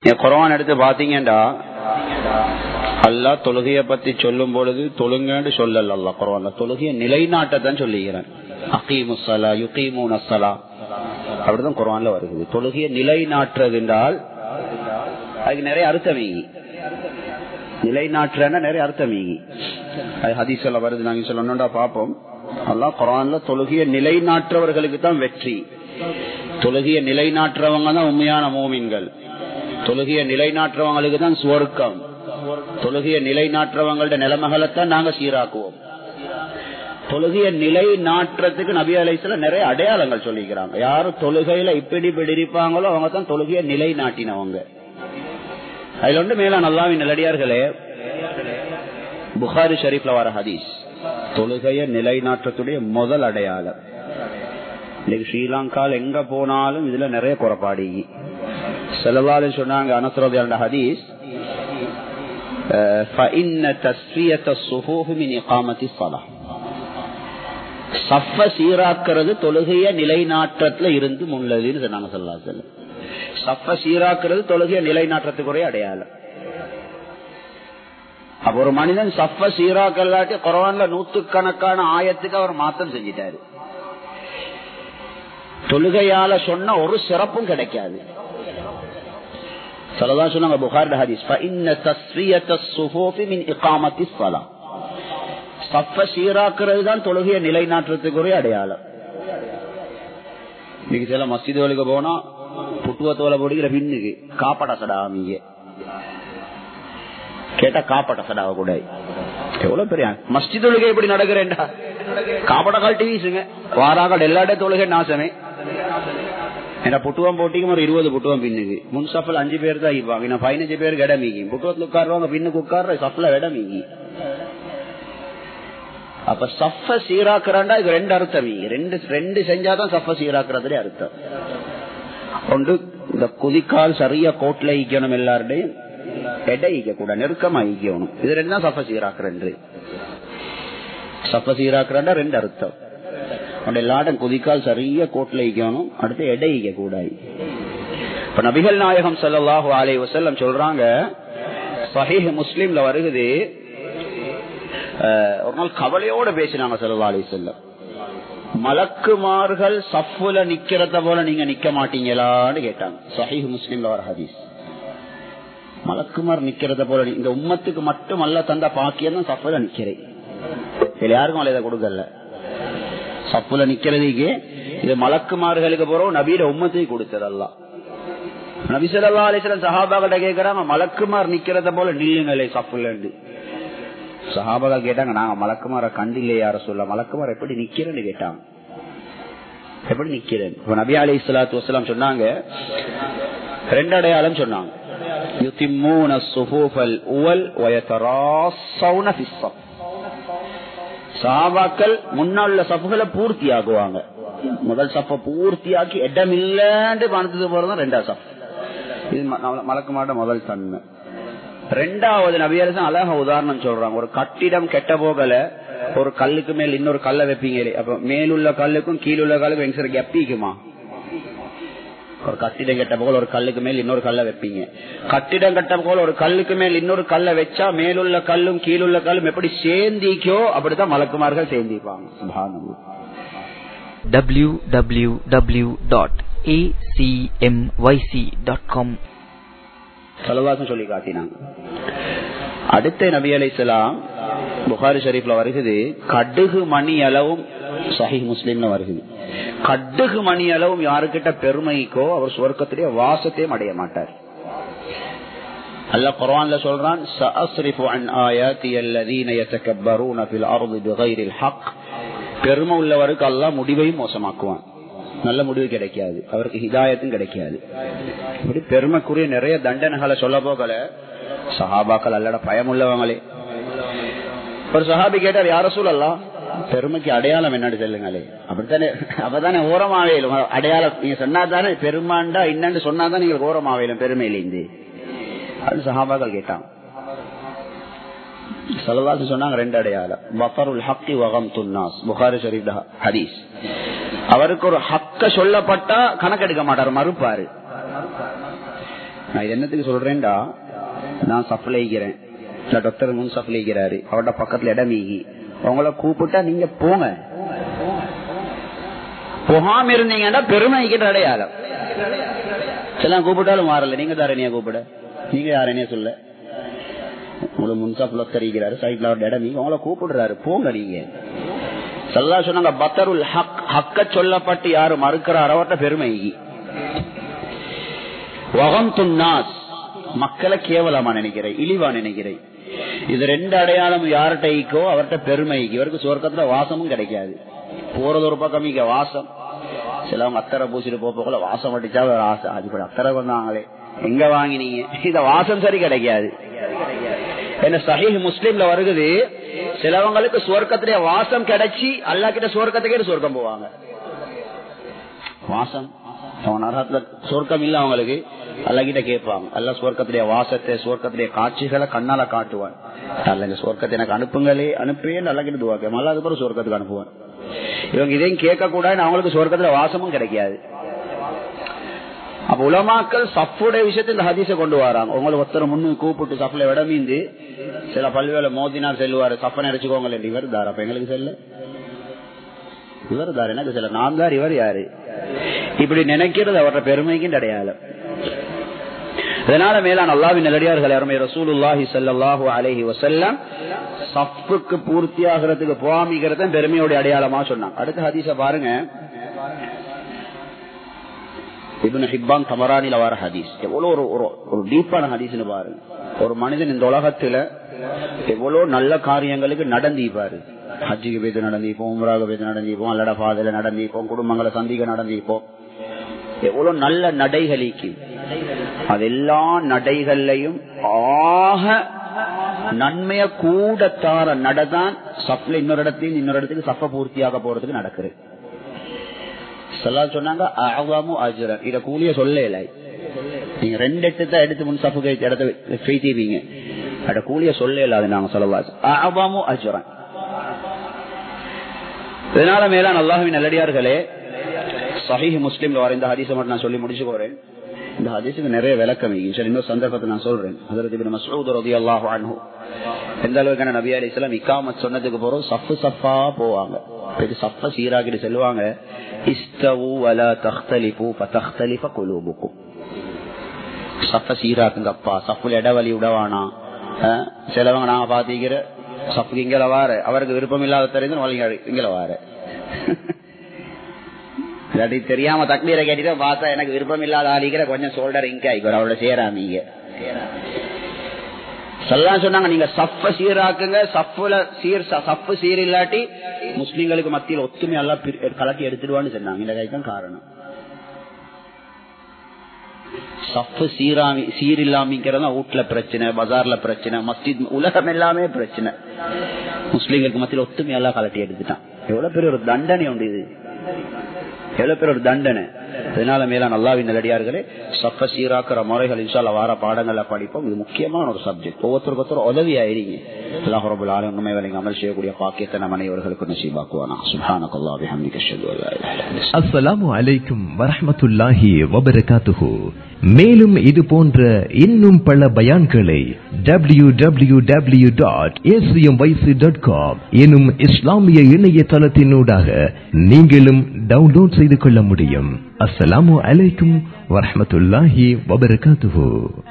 குரான் எடுத்து பாத்தீங்கன்னா அல்லா தொழுகைய பத்தி சொல்லும் பொழுது தொழுங்கன்னு சொல்லல அல்லா குரான்ல தொழுகைய நிலைநாட்டத்தான் சொல்லிக்கிறேன் அகீமுசலா யுகீமூன் அசலா அப்படிதான் குரான்ல வருகிறது தொழுகைய நிலைநாட்டுறது என்றால் அதுக்கு நிறைய அர்த்தம் ஈகி நிலைநாட்டுறன்னா நிறைய அர்த்தம் ஈகி அது ஹதீஸ்ல வருது நாங்க சொல்லணும்டா பாப்போம் அல்லா குரான்ல தொழுகைய நிலைநாட்டுறவர்களுக்கு தான் வெற்றி தொழுகைய நிலைநாட்டுறவங்க தான் உண்மையான மோமின்கள் தொழுகைய நிலைநாட்டுறவங்களுக்கு தான் சுவர்க்கம் தொழுகைய நிலைநாட்டுறவங்களோட நிலைமைகளைத்தான் நாங்க சீராக்குவோம் தொழுகைய நிலை நாட்டுறதுக்கு நபி அலைசில நிறைய அடையாளங்கள் சொல்லிக்கிறாங்க யாரு தொழுகையில இப்படி இப்படி இருப்பாங்களோ அவங்க தான் தொழுகைய நிலை நாட்டினவங்க அதுல ஒன்று மேல நல்லாவின் நிலடியார்களே புகாரி ஷரீப்ல வர ஹதீஸ் தொழுகைய நிலைநாட்டத்துடைய முதல் அடையாளம் இன்னைக்கு ஸ்ரீலங்கால எங்க போனாலும் இதுல நிறைய குறைபாடி செலவாலு சொன்னாங்க அனசரோதியான ஹதீஸ் فإن تسفية الصفوف من إقامة الصلاة சஃப சீராக்கிறது தொழுகைய நிலைநாட்டத்துல இருந்து முன்னதுன்னு சொன்னாங்க சொல்லா சொல்ல சஃப சீராக்கிறது தொழுகைய நிலைநாட்டத்துக்குரிய அடையாளம் அப்ப ஒரு மனிதன் சஃப சீராக்கல்லாட்டி குரவான்ல நூத்துக்கணக்கான ஆயத்துக்கு அவர் மாத்தம் செஞ்சிட்டாரு தொழுகையால சொன்ன ஒரு சிறப்பும் கிடைக்காது சொல்லதான் சொன்னாங்க புகார் ஹதீஸ் சஃப சீராக்குறது தான் தொழுகைய நிலைநாட்டுறதுக்குரிய அடையாளம் இன்னைக்கு சில மஸ்ஜிதுகளுக்கு போனா புட்டுவத்தோல போடுகிற பின்னுக்கு காப்பட சடாமிங்க கேட்டா காப்பட்ட சடாவ கூட எவ்வளவு பெரிய மஸ்ஜித் தொழுகை எப்படி நடக்கிறேன்டா காப்பட கால் வீசுங்க வாராங்கள் எல்லா தொழுகை நாசமே ஏன்னா புட்டுவம் போட்டிக்கும் ஒரு இருபது புட்டுவம் பின்னுக்கு முன் சஃபல் அஞ்சு பேர் தான் இருப்பாங்க இன்னும் பதினஞ்சு பேருக்கு இடம் மீகி புட்டுவத்தில் உட்காருவாங்க பின்னுக்கு உட்கார்ற சஃப்ல இடம் மீகி அப்ப சஃப சீராக்குறாண்டா இது ரெண்டு அர்த்தம் ரெண்டு ரெண்டு செஞ்சாதான் சஃப சீராக்குறதுலே அர்த்தம் ஒன்று இந்த குதிக்கால் சரியா கோட்ல ஈக்கணும் எல்லாருடையும் எடை ஈக்க கூட நெருக்கமா ஈக்கணும் இது ரெண்டு தான் சஃப சீராக்குறேன் சஃப சீராக்குறாண்டா ரெண்டு அர்த்தம் எல்லாரும் குதிக்கால் சரியா கோட்ல ஈக்கணும் அடுத்து எடை ஈக்க கூடாது இப்ப நபிகள் நாயகம் சல்லாஹூ அலை வசல்லம் சொல்றாங்க சஹீஹ் முஸ்லீம்ல வருகுது ஒரு நாள் கவலையோட பேசினாங்க சல்லா அலி செல்லம் மலக்குமார்கள் சஃபுல நிக்கிறத போல நீங்க நிக்க மாட்டீங்களான்னு கேட்டாங்க சஹீஹ் முஸ்லீம்ல வர ஹதீஸ் மலக்குமார் நிக்கிறத போல இந்த உம்மத்துக்கு மட்டும் அல்ல தந்த பாக்கியம் தான் சஃபுல நிக்கிறேன் இதுல யாருக்கும் அல்ல இதை கொடுக்கல சப்புல நிக்கிறதுக்கு இது மலக்குமார்களுக்கு போறோம் நபீர உம்மத்தையும் கொடுத்ததல்ல நபி சொல்லா அலிஸ்லாம் சஹாபாகிட்ட கேட்கிறாங்க மலக்குமார் நிக்கிறத போல நில்லுங்களே சப்புல சஹாபகா கேட்டாங்க நாங்க மலக்குமார கண்டில்லையே யார சொல்ல மலக்குமார் எப்படி நிக்கிறேன்னு கேட்டாங்க எப்படி நிக்கிறேன் இப்ப நபி அலி இஸ்லாத்து வசலாம் சொன்னாங்க ரெண்டு அடையாளம் சொன்னாங்க யுத்திமூன சுஃபூஃபல் உவல் வயதராசௌன ஃபிஸ்ஸம் சாபாக்கள் முன்னாள் சப்புகளை பூர்த்தி ஆகுவாங்க முதல் சப்ப பூர்த்தியாக்கி இடம் இல்லாண்டு பணத்துக்கு போறதும் ரெண்டாவது சப் இது மலக்க மாட்ட முதல் தன்மை ரெண்டாவது நபியரசன் அழகா உதாரணம் சொல்றாங்க ஒரு கட்டிடம் கெட்ட போகல ஒரு கல்லுக்கு மேல் இன்னொரு கல்ல வைப்பீங்களே அப்ப மேலுள்ள கல்லுக்கும் கீழுள்ள கல்லுக்கும் எங்க சார் கெப்பிக்குமா ஒரு கட்டிடம் கட்ட போல ஒரு கல்லுக்கு மேல் இன்னொரு கல்ல வைப்பீங்க கட்டிடம் கட்ட போல ஒரு கல்லுக்கு மேல் இன்னொரு கல்ல வச்சா மேலுள்ள கல்லும் கீழுள்ள கல்லும் எப்படி சேர்ந்திக்கோ அப்படித்தான் மலக்குமார்கள் சேர்ந்திப்பாங்க www.acmyc.com சலவாசம் சொல்லி காட்டினாங்க அடுத்த நபி அலைசலாம் புகாரி ஷரீஃப்ல வருகிறது கடுகு மணி அளவும் சஹி முஸ்லீம்ல வருகிறது கடுகு மணி அளவும் யாருக்கிட்ட பெருமைக்கோ அவர் சுவர்க்கத்துடைய வாசத்தையும் அடைய மாட்டார் அல்ல குரான்ல சொல்றான் سأصرف عن آياتي الذين يتكبرون في الأرض بغير الحق பெருமை உள்ளவருக்கு அல்லாஹ் முடிவையும் மோசமாக்குவான் நல்ல முடிவு கிடைக்காது அவருக்கு ஹிதாயத்தும் கிடைக்காது இப்படி பெருமைக்குரிய நிறைய தண்டனைகளை சொல்ல போகல சஹாபாக்கள் அல்லட பயம் உள்ளவங்களே ஒரு சஹாபி கேட்டார் யார சூழல்லாம் பெருமைக்கு அடையாளம் என்னன்னு சொல்லுங்களே அப்படித்தானே அப்பதானே ஓரமாவேலும் அடையாளம் நீங்க சொன்னா தானே பெருமாண்டா என்னன்னு சொன்னாதான் நீங்க ஓரமாவேலும் பெருமையிலேந்து அது சஹாபாக்கள் கேட்டான் சலவாசி சொன்னாங்க ரெண்டு அடையாளம் பஃபருல் ஹக்கி வகம் துன்னாஸ் புகாரி ஷரீப் ஹதீஸ் அவருக்கு ஒரு ஹக்க சொல்லப்பட்டா கணக்கெடுக்க மாட்டார் மறுப்பாரு நான் இது என்னத்துக்கு சொல்றேன்டா நான் சப்ளைக்கிறேன் இல்ல டாக்டர் முன் சப்ளைக்கிறாரு அவரோட பக்கத்துல இடம் மீகி உங்களை கூப்பிட்டா நீங்க போங்க போகாம இருந்தீங்கன்னா பெருமைக்கிற அடையாளம் சில கூப்பிட்டாலும் மாறல நீங்க தாரணியா கூப்பிட நீங்க யாரணியா சொல்ல உங்களுக்கு முன்சாப்புல தெரிகிறாரு சைட்ல அவரோட இடம் நீங்க உங்களை கூப்பிடுறாரு போங்க நீங்க சல்லா சொன்னாங்க பத்தருல் ஹக் ஹக்க சொல்லப்பட்டு யாரு மறுக்கிறார் அவர்கிட்ட பெருமை வகம் துன்னாஸ் மக்களை கேவலமா நினைக்கிறேன் இழிவா நினைக்கிறேன் இது ரெண்டு அடையாளம் யார்கிட்ட ஈக்கோ அவர்கிட்ட பெருமை இவருக்கு சுவர்க்கத்துல வாசமும் கிடைக்காது போறது ஒரு பக்கம் இங்க வாசம் சிலவங்க அத்தரை பூசிட்டு போல வாசம் அடிச்சா ஒரு ஆசை அது கூட அத்தரை வந்தாங்களே எங்க வாங்கினீங்க இந்த வாசம் சரி கிடைக்காது என்ன சஹீஹ் முஸ்லீம்ல வருகுது சிலவங்களுக்கு சுவர்க்கத்திலே வாசம் கிடைச்சி அல்லா கிட்ட சுவர்க்கத்துக்கே சுவர்க்கம் போவாங்க வாசம் அவன் நரகத்துல சுவர்க்கம் இல்ல அவங்களுக்கு அல்ல கிட்ட கேட்பாங்க அல்ல சுவர்க்கத்துடைய வாசத்தை சுவர்க்கத்துடைய காட்சிகளை கண்ணால காட்டுவான் அல்ல இந்த சுவர்க்கத்தை எனக்கு அனுப்புங்களே அனுப்பியே நல்ல கிட்ட துவாக்க மல்ல அதுக்கப்புறம் சுவர்க்கத்துக்கு அனுப்புவான் இவங்க இதையும் கேட்க கூடாது அவங்களுக்கு சுவர்க்கத்துல வாசமும் கிடைக்காது அப்ப உலமாக்கள் சஃபுடைய விஷயத்தை இந்த ஹதீஸ கொண்டு வராங்க உங்களை ஒருத்தர் முன்னு கூப்பிட்டு சஃப்ல விடமீந்து சில பல்வேறு மோதினார் செல்வாரு சஃபனை அடிச்சுக்கோங்க இவர் தார் அப்ப எங்களுக்கு செல்ல இவர் தார் எனக்கு செல்ல நான் தார் இவர் யாரு இப்படி நினைக்கிறது அவரோட பெருமைக்கு அடையாளம் இதனால மேலான அல்லாவின் நல்லடியார்கள் அருமை ரசூலுல்லாஹி சல்லாஹூ அலஹி வசல்லம் சஃப்புக்கு பூர்த்தி ஆகிறதுக்கு போகாமிக்கிறத பெருமையோட அடையாளமா சொன்னாங்க அடுத்த ஹதீஸ பாருங்க இப்னு ஹிப்பான் தமரானில வர ஹதீஸ் எவ்வளவு ஒரு ஒரு டீப்பான ஹதீஸ்னு பாருங்க ஒரு மனிதன் இந்த உலகத்துல எவ்வளவு நல்ல காரியங்களுக்கு நடந்திப்பாரு ஹஜ்ஜிக்கு போய்த்து நடந்திப்போம் உமராக போய்த்து நடந்திப்போம் அல்லட பாதையில நடந்திப்போம் குடும்பங்களை சந்திக்க நடந்திப்போம் எவ்வளவு நல்ல நடைகளுக்கு அது எல்லா நடைகள்லையும் ஆக நன்மைய கூடத்தார நடதான் சப்ல இன்னொரு இடத்தையும் இன்னொரு இடத்துக்கு சப்ப பூர்த்தியாக போறதுக்கு நடக்குது சொன்னாங்க இத கூலிய சொல்லல நீங்க ரெண்டு எட்டு எடுத்து முன் சப்பு இடத்த பேய்த்தீவீங்க அட கூலிய சொல்லல அது நாங்க சொல்லலாம் அஜுரன் இதனால மேலான அல்லாஹுவின் நல்லடியார்களே சஹீஹ் முஸ்லீம்ல வர இந்த ஹதீஸை மட்டும் நான் சொல்லி முடிச்சு போறேன் இந்த ஹதீஸுக்கு நிறைய விளக்கம் சரி இன்னொரு சந்தர்ப்பத்தை நான் சொல்றேன் அதற்கு மசூத் ரதி அல்லாஹு அன்ஹு எந்த அளவுக்கான நபி அலி இஸ்லாம் இக்காமத் சொன்னதுக்கு போறோம் சஃப்பு சஃபா போவாங்க சஃப சீராக்கிட்டு செல்வாங்க இஸ்தவு அலா தஹ்தலிபு பதஹ்தலிஃப குலூபுக்கும் சஃப சீராக்குங்கப்பா சஃபுல இடவழி விடவானா சிலவங்க நாங்க பாத்தீங்கிற சப்புக்கு இங்கல வார அவருக்கு விருப்பம் இல்லாத தெரிந்து இங்கல வார இல்லாட்டி தெரியாம தக்மீரை கேட்டுட்டு பார்த்தா எனக்கு விருப்பம் இல்லாத ஆளிக்கிற கொஞ்சம் சோல்டர் இங்க ஆயிக்கும் அவரோட சேராமீங்க சொல்லலாம் சொன்னாங்க நீங்க சஃப சீராக்குங்க சஃப்ல சீர் சஃப்பு சீர் இல்லாட்டி முஸ்லீம்களுக்கு மத்தியில் ஒத்துமை எல்லாம் கலட்டி எடுத்துடுவான்னு சொன்னாங்க இந்த கைதான் காரணம் சஃப்பு சீராமி சீர் இல்லாமிங்கிறதா வீட்டுல பிரச்சனை பஜார்ல பிரச்சனை மஸ்ஜித் உலகம் எல்லாமே பிரச்சனை முஸ்லீம்களுக்கு மத்தியில் ஒத்துமை எல்லாம் கலட்டி எடுத்துட்டான் எவ்வளவு பெரிய ஒரு தண்டனை உண்டு இது எவ்வளவு பேர் ஒரு தண்டனை அதனால மேல நல்லாவின் நல்லடியார்களே சப்ப சீராக்கிற முறைகள் இன்ஷால்ல வார பாடங்களை படிப்போம் இது முக்கியமான ஒரு சப்ஜெக்ட் ஒவ்வொருத்தருக்கு ஒருத்தர் உதவி ஆயிருங்க அல்லாஹ் ரபுல் ஆலம் உண்மை வேலைங்க அமல் செய்யக்கூடிய பாக்கியத்தை நம் அனைவர்களுக்கு நசீபாக்குவானா சுபானக் அல்லாஹ் ஹம்திக அஸ்ஸலாமு அலைக்கும் வரஹ்மத்துல்லாஹி வபரகாத்துஹு மேலும் இது போன்ற இன்னும் பல பயான்களை W W W dot dot com எனும் இஸ்லாமிய இணையதளத்தினூடாக நீங்களும் டவுன்லோட் செய்து கொள்ள முடியும் அஸ்ஸலாமு அலைக்கும் வரஹ்மத்துல்லாஹி வபரகாத்துஹு